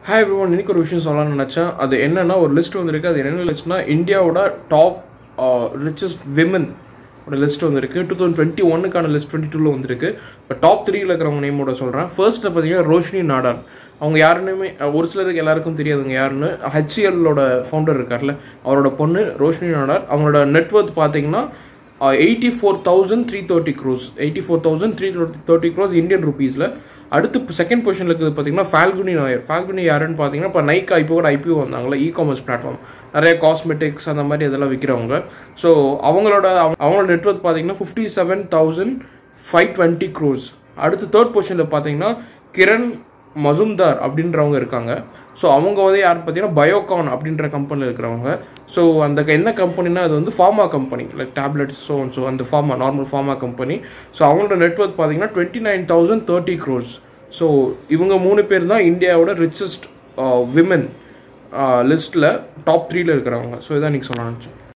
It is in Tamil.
ஹாய் எவ்ரி ஒன் இன்னைக்கு ஒரு விஷயம் சொல்லலாம்னு நினச்சேன் அது என்னன்னா ஒரு லிஸ்ட் வந்திருக்கு அது என்ன லிஸ்ட்னா இந்தியாவோட டாப் ரிச்சஸ்ட் விமன் ஒரு லிஸ்ட் வந்திருக்கு டூ தௌசண்ட் டுவெண்ட்டி ஒன்னுக்கான லிஸ்ட் டுவெண்ட்டி டூவில் வந்திருக்கு இப்போ டாப் த்ரீல இருக்கிறவங்க நேமோட சொல்கிறேன் ஃபர்ஸ்ட்டில் பார்த்தீங்கன்னா ரோஷினி நாடார் அவங்க யாருன்னுமே ஒரு சிலருக்கு எல்லாருக்கும் தெரியாதுங்க யாருன்னு ஹெச்சிஎல்லோட ஃபவுண்டர் இருக்கார்ல அவரோட பொண்ணு ரோஷினி நாடார் அவங்களோட நெட்ஒர்க் பார்த்தீங்கன்னா eighty four thousand three thirty crores eighty four thousand three thirty crores Indian ருபீஸில் அடுத்து செகண்ட் பொசிஷனில் இருக்குது பார்த்தீங்கன்னா ஃபால்குனி நாயர் ஃபால்குனி யாருன்னு பார்த்தீங்கன்னா இப்போ நைக்கா இப்போ கூட ஐபிஓ வந்தாங்களே இ காமர்ஸ் பிளாட்ஃபார்ம் நிறைய காஸ்மெட்டிக்ஸ் அந்த மாதிரி இதெல்லாம் விற்கிறவங்க ஸோ அவங்களோட அவங்களோட நெட்ஒர்க் பார்த்தீங்கன்னா fifty seven thousand five twenty crores அடுத்து தேர்ட் பொசிஷனில் பார்த்தீங்கன்னா கிரண் மசும்தார் அப்படின்றவங்க இருக்காங்க ஸோ அவங்க வந்து யாருன்னு பார்த்தீங்கன்னா பயோகான் அப்படின்ற கம்பெனியில் இருக்கிறவங்க ஸோ அந்த என்ன கம்பெனினா அது வந்து pharma company like tablets so so அந்த pharma normal pharma company so அவங்களோட நெட்ஒர்க் பார்த்தீங்கன்னா twenty nine thousand thirty crores so இவங்க மூணு பேர் தான் இந்தியாவோட ரிச்சஸ்ட் விமன் லிஸ்ட்டில் டாப் த்ரீல இருக்கிறவங்க ஸோ இதான் நீங்கள் சொல்ல நினச்சேன்